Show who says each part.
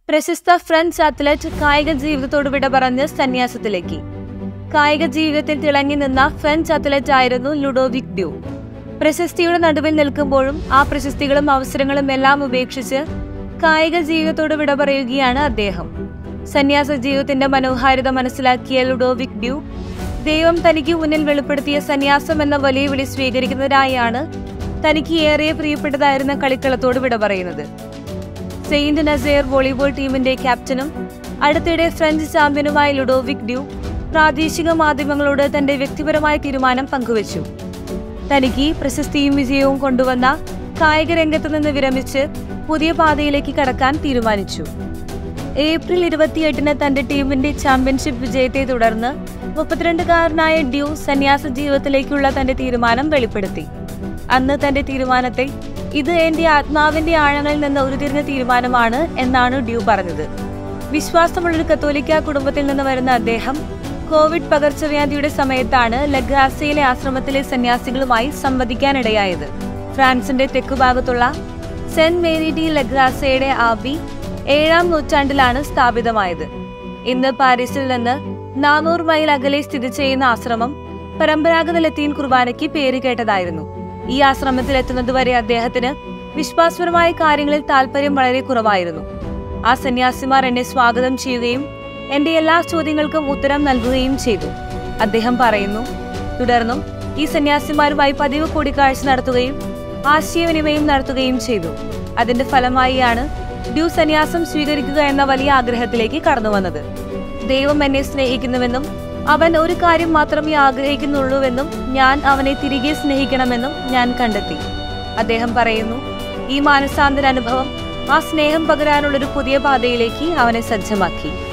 Speaker 1: പ്രശസ്ത French athlete കായിക ജീവിതത്തോട് വിട പറഞ്ഞ് സന്യാസത്തിലേക്ക് കായിക ജീവിതത്തിൽ തിളങ്ങി നിന്ന ഫ്രഞ്ച് അത്ലറ്റ് ആയിരുന്നു ലുഡോവിക് ഡ്യൂ പ്രശസ്തിയുടെ നടുവിൽ നിൽക്കുമ്പോഴും ആ പ്രശസ്തികളും അവസരങ്ങളും എല്ലാം ഉപേക്ഷിച്ച് കായിക ജീവിതത്തോട് വിട പറയുകയാണ് അദ്ദേഹം സന്യാസ ജീവിതത്തിന്റെ മനോഹാരിത മനസ്സിലാക്കിയ ലുഡോവിക് ഡ്യൂ ദൈവം തനിക്ക് മുന്നിൽ വെളിപ്പെടുത്തിയ സന്യാസം എന്ന വലിയ വിളി സ്വീകരിക്കുന്നതിനായാണ് തനിക്ക് ഏറെ പ്രിയപ്പെട്ടതായിരുന്ന കളിക്കളത്തോട് വിട പറയുന്നത് സെയിന്റ് നസേർ വോളിബോൾ ടീമിന്റെ ക്യാപ്റ്റനും അടുത്തിടെ ഫ്രഞ്ച് ചാമ്പ്യനുമായ ലുഡോവിക് ഡ്യൂ പ്രാദേശിക മാധ്യമങ്ങളോട് തന്റെ വ്യക്തിപരമായ തീരുമാനം പങ്കുവച്ചു തനിക്ക് പ്രശസ്തിയും വിജയവും കൊണ്ടുവന്ന കായിക രംഗത്ത് നിന്ന് വിരമിച്ച് പുതിയ പാതയിലേക്ക് കടക്കാൻ തീരുമാനിച്ചു ഏപ്രിൽ ഇരുപത്തിയെട്ടിന് തന്റെ ടീമിന്റെ ചാമ്പ്യൻഷിപ്പ് വിജയത്തെ തുടർന്ന് മുപ്പത്തിരണ്ടുകാരനായ ഡ്യൂ സന്യാസ ജീവിതത്തിലേക്കുള്ള തന്റെ തീരുമാനം വെളിപ്പെടുത്തി അന്ന് തന്റെ തീരുമാനത്തെ ഇത് എന്റെ ആത്മാവിന്റെ ആഴങ്ങളിൽ നിന്ന് ഉരുതിരിഞ്ഞ തീരുമാനമാണ് എന്നാണ് ഡ്യൂ പറഞ്ഞത് വിശ്വാസമുള്ളൊരു കത്തോലിക്ക കുടുംബത്തിൽ നിന്ന് വരുന്ന അദ്ദേഹം കോവിഡ് പകർച്ചവ്യാധിയുടെ സമയത്താണ് ലഗ്രാസയിലെ ആശ്രമത്തിലെ സന്യാസികളുമായി സംവദിക്കാനിടയായത് ഫ്രാൻസിന്റെ തെക്കുഭാഗത്തുള്ള സെന്റ് മേരി ഡി ലഗ്രാസയുടെ ആബി ഏഴാം നൂറ്റാണ്ടിലാണ് സ്ഥാപിതമായത് ഇന്ന് പാരീസിൽ നിന്ന് നാനൂറ് മൈൽ അകലെ സ്ഥിതി ചെയ്യുന്ന ആശ്രമം പരമ്പരാഗത ലത്തീൻ കുർബാനയ്ക്ക് പേര് കേട്ടതായിരുന്നു ഈ ആശ്രമത്തിൽ എത്തുന്നതുവരെ അദ്ദേഹത്തിന് വിശ്വാസപരമായ കാര്യങ്ങളിൽ താല്പര്യം വളരെ കുറവായിരുന്നു ആ സന്യാസിമാർ എന്നെ സ്വാഗതം ചെയ്യുകയും എന്റെ എല്ലാ ചോദ്യങ്ങൾക്കും ഉത്തരം നൽകുകയും ചെയ്തു അദ്ദേഹം പറയുന്നു തുടർന്നും ഈ സന്യാസിമാരുമായി പതിവ് കൂടിക്കാഴ്ച നടത്തുകയും ആശയവിനിമയം നടത്തുകയും ചെയ്തു അതിന്റെ ഫലമായിയാണ് ഡ്യൂ സന്യാസം സ്വീകരിക്കുക എന്ന വലിയ ആഗ്രഹത്തിലേക്ക് കടന്നു വന്നത് ദൈവം എന്നെ സ്നേഹിക്കുന്നുവെന്നും അവൻ ഒരു കാര്യം മാത്രമേ ആഗ്രഹിക്കുന്നുള്ളൂവെന്നും ഞാൻ അവനെ തിരികെ സ്നേഹിക്കണമെന്നും ഞാൻ കണ്ടെത്തി അദ്ദേഹം പറയുന്നു ഈ മാനസാന്തര അനുഭവം ആ സ്നേഹം പകരാനുള്ളൊരു പുതിയ പാതയിലേക്ക് അവനെ സജ്ജമാക്കി